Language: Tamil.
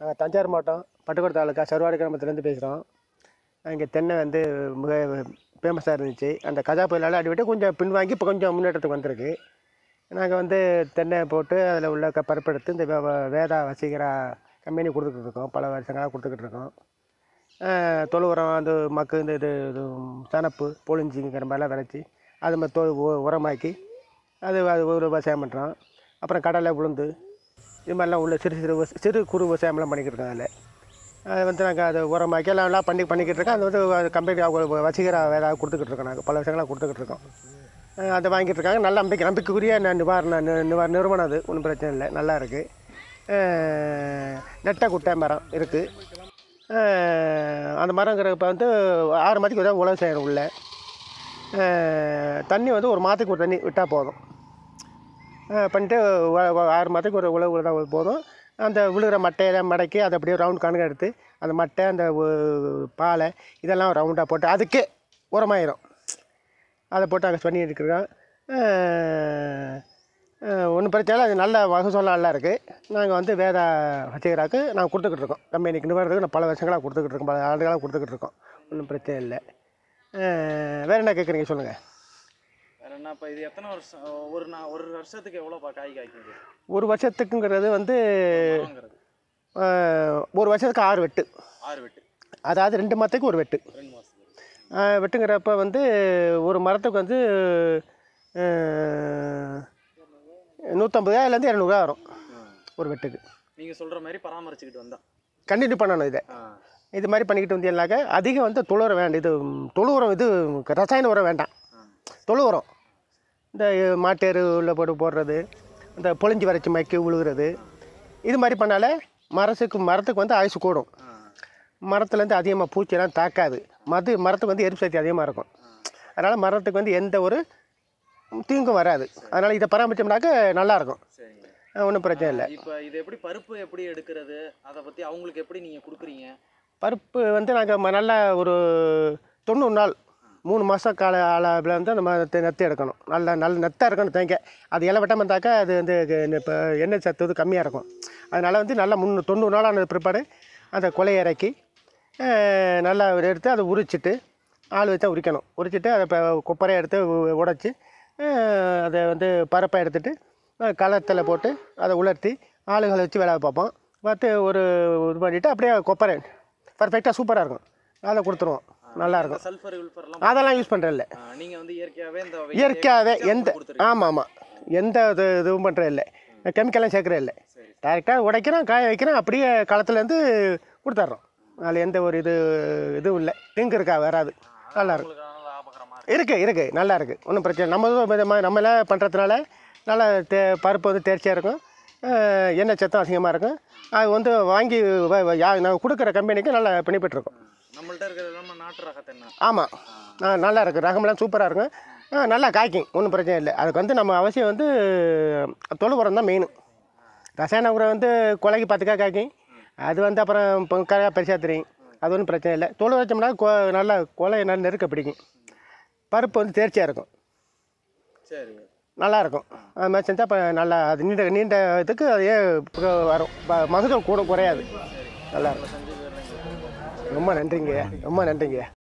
நாங்கள் தஞ்சாவூர் மாவட்டம் பட்டுக்கோட்டை தாலுக்கா சருவாடு கிராமத்துலேருந்து பேசுகிறோம் இங்கே தென்னை வந்து மிக ஃபேமஸாக இருந்துச்சு அந்த கஜா புயலால் அடிவிட்டு கொஞ்சம் பின்வாங்கி இப்போ கொஞ்சம் முன்னேற்றத்துக்கு வந்திருக்கு நாங்கள் வந்து தென்னை போட்டு அதில் உள்ள க பருப்பெடுத்து இந்த வே- வே- வேதா வசீகரா கம்பெனி கொடுத்துக்கிட்டு இருக்கோம் பல வருஷங்களாக கொடுத்துக்கிட்டு இருக்கோம் ஆஹ் தொழு உரம் அந்த மக்கு இந்த இது இது சனப்பு பொழிஞ்சிங்கிற மாதிரிலாம் விளைச்சி அது மாதிரி தொ உ- உரமாக்கி அது அது ஒரு விவசாயம் பண்ணுறோம் அப்புறம் கடலை உளுந்து இது மாதிரிலாம் உள்ள சிறு சிறு விவச- சிறு குறு விவசாயம்லாம் பண்ணிக்கிட்டு இருக்கோம் அதில் அது வந்து நாங்கள் அதை உரமாக்கி எல்லாம் எல்லாம் பண்ணி பண்ணிக்கிட்டு இருக்கோம் அது வந்து கம்பெனி அவங்க வசீகரா வேற கொடுத்துக்கிட்டு இருக்கோம் நாங்கள் பல வருஷங்களாக கொடுத்துக்கிட்டு இருக்கோம் அஹ் அதை வாங்கிட்டு இருக்காங்க நல்ல நம்பிக்கை நம்பிக்கைக்குரிய ந- நிவாரண நி- நிவா நிறுவனம் அது ஒன்றும் பிரச்சனை இல்லை நல்லா இருக்குது நெட்டை குட்டை மரம் இருக்குது அந்த மரங்கிறப்ப வந்து ஆறு மணிக்கு தான் உழவு செய்யணும் உள்ள அஹ் தண்ணி வந்து ஒரு மாதத்துக்கு ஒரு தண்ணி விட்டால் போதும் அஹ் பண்ணிட்டு வ- வ- ஆறு மாதத்துக்கு ஒரு உழவு விழுதா போதும் அந்த விழுகிற மட்டையெல்லாம் மடக்கி அதை அப்படியே ரவுண்ட் கணக்கு எடுத்து அந்த மட்டை அந்த உ- பாலை இதெல்லாம் ரவுண்டாக போட்டு அதுக்கே உரமாயிரும் அதை போட்டு அங்கே பண்ணி இருக்கிறோம் ஒன்றும் பிரச்சனை இல்லை அது நல்ல மகசூல் நல்லா இருக்குது நாங்கள் வந்து வேதா வச்சுக்கிறாக்கு நாங்கள் கொடுத்துக்கிட்டு இருக்கோம் கம்பெனிக்கு நிறுவனத்துக்கு நான் பல வருஷங்களாக கொடுத்துக்கிட்டு இருக்கோம் பல ஆண்டுகளாக கொடுத்துக்கிட்டு இருக்கோம் ஒன்றும் பிரச்சனை இல்லை அஹ் வேறு என்ன கேட்குறீங்க சொல்லுங்கள் வேற என்ன இப்போ இது எத்தனை வருஷம் ஒரு நான் ஒரு வருஷத்துக்கு எவ்வளோப்பா காய் காய்க்குது ஒரு வருஷத்துக்குங்கிறது வந்து வாங்குறது அஹ், ஒரு வருஷத்துக்கு ஆறு வெட்டு ஆறு வெட்டு அதாவது ரெண்டு மாதத்துக்கு ஒரு வெட்டு ரெண்டு மாதத்துக்கு அஹ், வெட்டுங்கிறப்ப வந்து ஒரு மரத்துக்கு வந்து அஹ், நூற்றம்பதாயிரம்லேருந்து இரநூறுவா வரும் ஒரு வெட்டுக்கு நீங்கள் சொல்கிற மாதிரி பராமரிச்சுக்கிட்டு வந்தா கண்டினியூ பண்ணணும் இதை ஆ இது மாதிரி பண்ணிக்கிட்டு வந்தீங்கன்னாக்க அதிகம் வந்து தொழு உரம் வேண்டாம் இது ம், தொழு உரம் இது ரசாயன உரம் வேண்டாம் தொழு உரம் இந்த மாட்டு எருவில் போட்டு போடுறது இந்த பொழிஞ்சு வரைச்சி மக்கி உழுகுறது இது மாதிரி பண்ணாலே மரத்துக்கு மரத்துக்கு வந்து ஆயுசு கூடும் ஆ மரத்துலேருந்து அதிகமாக பூச்சியெல்லாம் தாக்காது மது மரத்துக்கு வந்து எரிப்பு சக்தி அதிகமாக இருக்கும் அதனால் மரத்துக்கு வந்து எந்த ஒரு தீங்கும் வராது அதனால் இதை பராமரிச்சோம்னாக்க நல்லாயிருக்கும் சரிங்க ஒன்றும் பிரச்சனை இல்லை இப்போ இது எப்படி பருப்பு எப்படி எடுக்கிறது அதை பற்றி அவங்களுக்கு எப்படி நீங்கள் கொடுக்குறீங்க பருப்பு வந்து நாங்கள் நல்லா ஒரு தொண்ணூறு நாள் மூணு மாதம் கால அளவில் வந்து அந்த மாதிரி நெத்து எடுக்கணும் நல்ல நல்ல நெத்தாக இருக்கணும் தேங்க அது இலை வெட்டம் வந்தாக்கா அது வந்து இப்போ எண்ணெய் சத்து வந்து கம்மியாக இருக்கும் அதனால் வந்து நல்லா முன்னூறு தொண்ணூறு நாள் ஆனது பிற்பாடு அந்த கொலையை இறக்கி அஹ், நல்லா எடுத்து அதை உரிச்சிட்டு ஆள் வச்சா உரிக்கணும் உரிச்சிட்டு அதை இப்போ கொப்பரையை எடுத்து உ- உடைச்சி அஹ், அதை வந்து பருப்பை எடுத்துட்டு அஹ், களத்தில் போட்டு அதை உலர்த்தி ஆளுகளை வச்சு வேலை பார்ப்போம் பார்த்து ஒரு இது பண்ணிவிட்டு அப்படியே கொப்பரை பர்ஃபெக்டாக சூப்பராக இருக்கும் அதை கொடுத்துருவோம் நல்லாயிருக்கும் சல்ஃபர் வில்ஃபர்லாம் அதெல்லாம் யூஸ் பண்ணுறதில்ல நீங்கள் வந்து இயற்கையாகவே இந்த இயற்கையாகவே எந்த கொடுத்துருங்க ஆமாம் ஆமாம் எந்த இது இதுவும் பண்ணுறது இல்லை கெமிக்கல்லாம் சேர்க்குறது இல்லை சரி டேரெக்டாக உடைக்கிறோம் காய வைக்கிறோம் அப்படியே களத்துலேருந்து கொடுத்துட்றோம் அதில் எந்த ஒரு இது இதுவும் இல்லை திங்கு இருக்கா வராது நல்லா இருக்கும் உங்களுக்கு நல்லா லாபகரமாக இருக்குது இருக்குது நல்லா இருக்குது ஒன்றும் பிரச்சனை இல்லை. நம்ம இதுவும் இது மாதிரி நம்மளே பண்ணுறதுனால நல்லா தே பருப்பு வந்து தேர்ச்சியாக இருக்கும் அஹ் எண்ணெய் சத்தம் அதிகமாக இருக்கும் அது வந்து வாங்கி வ- வ- யா- நாங்கள் கொடுக்குற கம்பெனிக்கு நல்லா பெனிஃபிட் நம்மள்ட்ட இருக்கிறது நம்ம நாட்டு ரக தென்னை ஆமாம் ஆ நல்லா இருக்குது ரகமெல்லாம் சூப்பராக இருக்கும் ஆ, நல்லா காய்க்கும் ஒன்றும் பிரச்சனை இல்லை அதுக்கு வந்து நம்ம அவசியம் வந்து தொழு உரம் தான் மெயின் ரசாயன உரம் வந்து கொலைக்கு பத்துக்கா காய்க்கும் அது வந்து அப்புறம் பொங்கக்காக பெருசாக தெரியும் அது ஒன்றும் பிரச்சனை இல்லை தொழு வச்சோம்னா கொ நல்லா கொலை நல்லா நெருக்க பிடிக்கும் பருப்பு வந்து தேர்ச்சியாக இருக்கும் சரி நல்லா இருக்கும் அது மாதிரி செஞ்சால் இப்போ நல்லா அது நீண்ட நீண்ட இதுக்கு அதே வரும் ப- மகசூல் கூட குறையாது நல்லா இருக்கும் செஞ்சு ரொம்ப நன்றிங்க ரொம்ப நன்றிங்க